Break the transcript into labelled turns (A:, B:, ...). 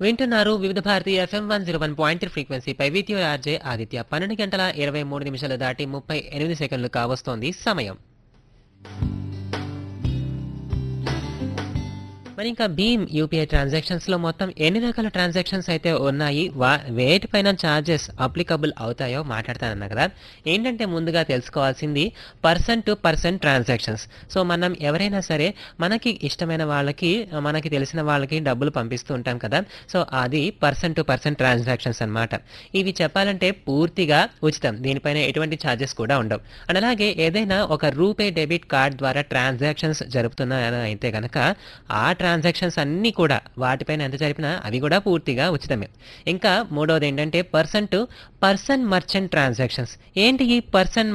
A: వింటున్నారు Vividh Bharati FM one zero one point ఫ్రీక్వెన్సీపై with your RJ Aditya పన్నెండు గంటల ఇరవై మూడు నిమిషాలు దాటి ముప్పై ఎనిమిది సెకండ్లు కావస్తోంది సమయం మరి ఇంకా భీమ్ యూపీఐ ట్రాన్సాక్షన్స్ లో మొత్తం ఎన్ని రకాల ట్రాన్సాక్షన్స్ అయితే ఉన్నాయి వా వేటిపైన ఛార్జెస్ అప్లికబుల్ అవుతాయో మాట్లాడతానన్నా కదా ఏంటంటే ముందుగా తెలుసుకోవాల్సింది person to person transactions so మనం ఎవరైనా సరే మనకి ఇష్టమైన వాళ్ళకి మనకి తెలిసిన వాళ్ళకి డబ్బులు పంపిస్తూ ఉంటాం కదా సో అది పర్సన్ టు పర్సన్ ట్రాన్సాక్షన్స్ అన్నమాట ఇవి చెప్పాలంటే పూర్తిగా ఉచితం దీనిపైన ఎటువంటి ఛార్జెస్ కూడా ఉండవు అండ్ అలాగే ఏదైనా ఒక రూపే డెబిట్ కార్డ్ ద్వారా ట్రాన్సాక్షన్స్ జరుపుతున్నాయని అయితే కనుక ఆ ట్రాన్సాక్షన్స్ అన్నీ కూడా వాటిపైన ఎంత జరిపినా అవి కూడా పూర్తిగా ఉచితమే ఇంకా మూడవది ఏంటంటే person to person merchant transactions ఏంటి ఈ పర్సన్